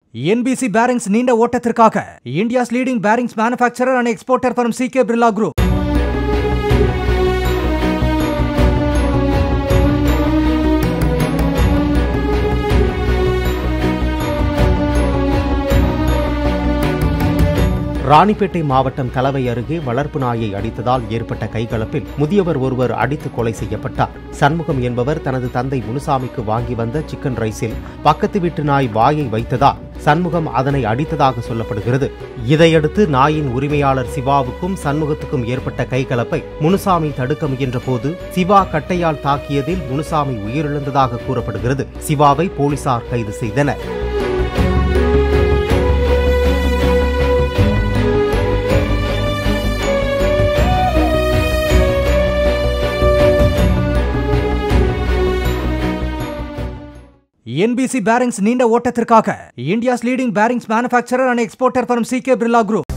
NBC bearings நீண்ட ஓட்டத்திற்காக India's leading bearings manufacturer and exporter from C K Birla group Ranipet மாவட்டம் கலவை அருகே வளர்ப்பு நாயை அடித்ததால் ஏற்பட்ட கைகலப்பில் முதியவர் ஒருவர் அடித்து கொலை செய்யப்பட்டார் சண்முகம் என்பவர் தனது தந்தை முனுசாமிக்கு வாங்கி வந்த சிக்கன் ரைஸில் பக்கத்து வீட்டு நாய் வாயை வைத்ததால் சண்முகம் அதனை அடித்ததாக சொல்லப்படுகிறது இதையடுத்து நாயின் உரிமையாளர் சிவாவுக்கும் சண்முகத்துக்கும் ஏற்பட்ட கைகலப்பை முனுசாமி தடுக்க முயன்ற போது சிவா கட்டையால் தாக்கியதில் முனுசாமி உயிரிழந்ததாக கூறப்படுகிறது சிவாவை போலீசார் கைது செய்தனர் என்பிசி பேரிங்ஸ் நீண்ட ஓட்டத்திற்காக India's leading bearings manufacturer and exporter from C K Birla group